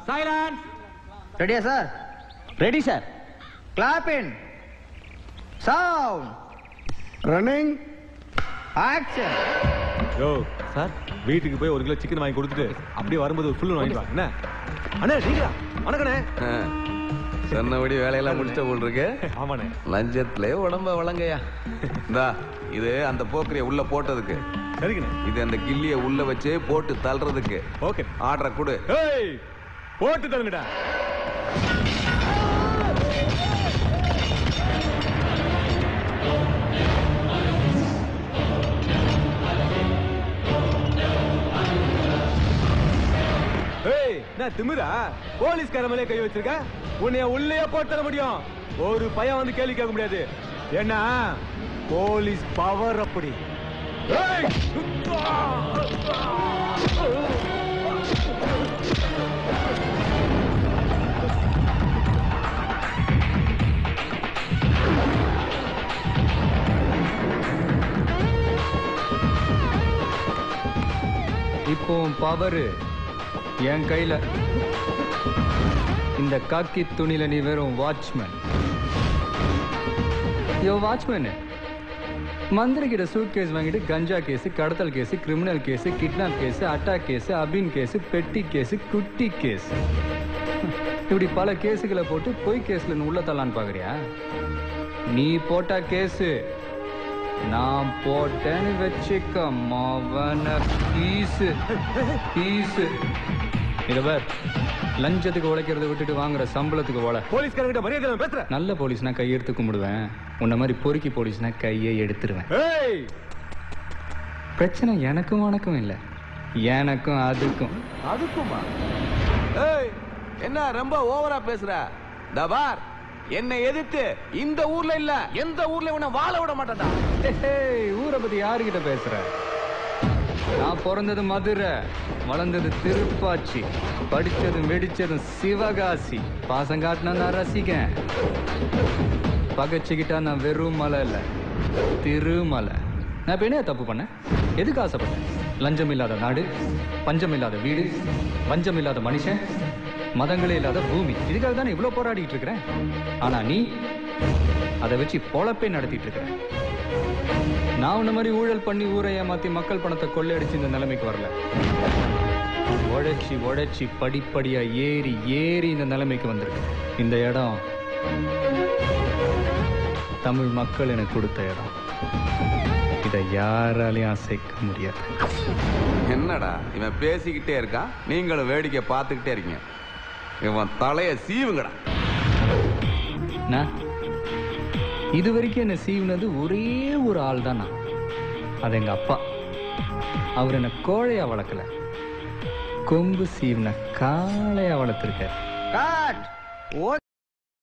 Silence ரெடியா sir ready sir clap in sound running action yo sir வீட்டுக்கு போய் ஒரு கிலோ சிக்கன் வாங்கி கொடுத்துட்டு அப்படியே வரும்போது ஒரு ஃபுல்லு வாங்கிட்டு வா என்ன அண்ணே நீங்களா வணக்கண்ணே சொன்னபடி வேலையெல்லாம் முடிச்ச போல் இருக்கு ஆமாண்ணே லஞ்சத்திலே உடம்ப வளங்கய்யா இந்தா இது அந்த போக்கரிய உள்ள போட்டதுக்கு சரிங்கண்ணே இது அந்த கிள்ளிய உள்ள வச்சு போட்டு தள்ளுறதுக்கு ஓகே ஆர்டரை கொடு ஏய் போட்டு தருங்கடா ஏய் நான் திமிரா போலீஸ்கார மேலே கை வச்சிருக்க உன்னைய உள்ளே போட்டு தர முடியும் ஒரு பையன் வந்து கேள்வி கேட்க முடியாது ஏன்னா போலீஸ் பவர் அப்படி ஏய்! இப்போ பவர் என் கையில இந்த காக்கி துணியில நீ வெறும் வாட்ச்மேன் யோ வாட்ச்மேன் மந்திரி கிட்ட சூட் கேஸ் வாங்கிட்டு கஞ்சா கேஸ் கடத்தல் case criminal case kidnap case attack case அபின் கேஸ் பெட்டி கேஸ் குட்டி கேஸ் இப்படி பல கேஸுகளை போட்டு பொய் கேஸ்ல நீ உள்ள தள்ளான்னு பாக்குறியா நீ போட்ட கேஸு நான் போட்டேன்னு வச்சுக்க மவன பீஸு பீஸு இத பார் லஞ்சத்துக்கு உழைக்கிறத விட்டுட்டு வாங்குற சம்பளத்துக்கு உழ போலீஸ்காரங்கிட்ட மரியாதை இல்லாம பேசுற நல்ல போலீஸ்னா கையெடுத்து கும்பிடுவேன் உன்ன மாதிரி பொறுக்கி போலீஸ்னா கையை எடுத்துருவேன் ஏய் பிரச்சனை எனக்கும் உனக்கும் இல்லை எனக்கும் அதுக்கும் அதுக்குமா ஏய் என்ன ரொம்ப ஓவரா பேசுற தபார் என்னை எதிர்த்து இந்த ஊர்ல இல்ல எந்த ஊர்ல உன்னை வாழ விட மாட்டேன்டா ஏய், ஊரை பத்தி யாருக்கிட்ட பேசுற நான் பிறந்தது மதுரை வளர்ந்தது திருப்பாச்சி படிச்சதும் வெடிச்சதும் சிவகாசி பாசம் காட்டினா நான் ரசிக்கேன் பகச்சுக்கிட்டா நான் வெறும் மலை இல்லை திருமலை நான் இப்ப என்ன தப்பு பண்ணேன் எதுக்கு ஆசைப்பட்டேன் லஞ்சம் இல்லாத நாடு பஞ்சம் இல்லாத வீடு வஞ்சம் இல்லாத மனுஷன் மதங்களே இல்லாத பூமி இதுக்காக தானே இவ்வளோ போராடிட்டு இருக்கிறேன் ஆனா நீ அதை வச்சு பொழப்பே நடத்திட்டு இருக்கிற நான் உன்ன மாதிரி ஊழல் பண்ணி ஊரை ஏமாத்தி மக்கள் பணத்தை கொள்ளையடிச்சு இந்த நிலைமைக்கு வரல உழைச்சி உழைச்சி படிப்படியா ஏறி ஏறி இந்த நிலைமைக்கு வந்திருக்கு இந்த இடம் தமிழ் மக்கள் எனக்கு கொடுத்த இடம் இதை யாராலையும் அசைக்க முடியாது என்னடா இவன் பேசிக்கிட்டே இருக்கான் நீங்களும் வேடிக்கை பார்த்துக்கிட்டே இருக்கீங்க இவன் தலைய சீவுங்கடா நான் இது வரைக்கும் என்னை சீவுனது ஒரே ஒரு ஆள் தான் நான் அது எங்க அப்பா அவர் என்னை கோழையா வளர்க்கல கொம்பு சீவுன காளையா வளர்த்துருக்காரு கட்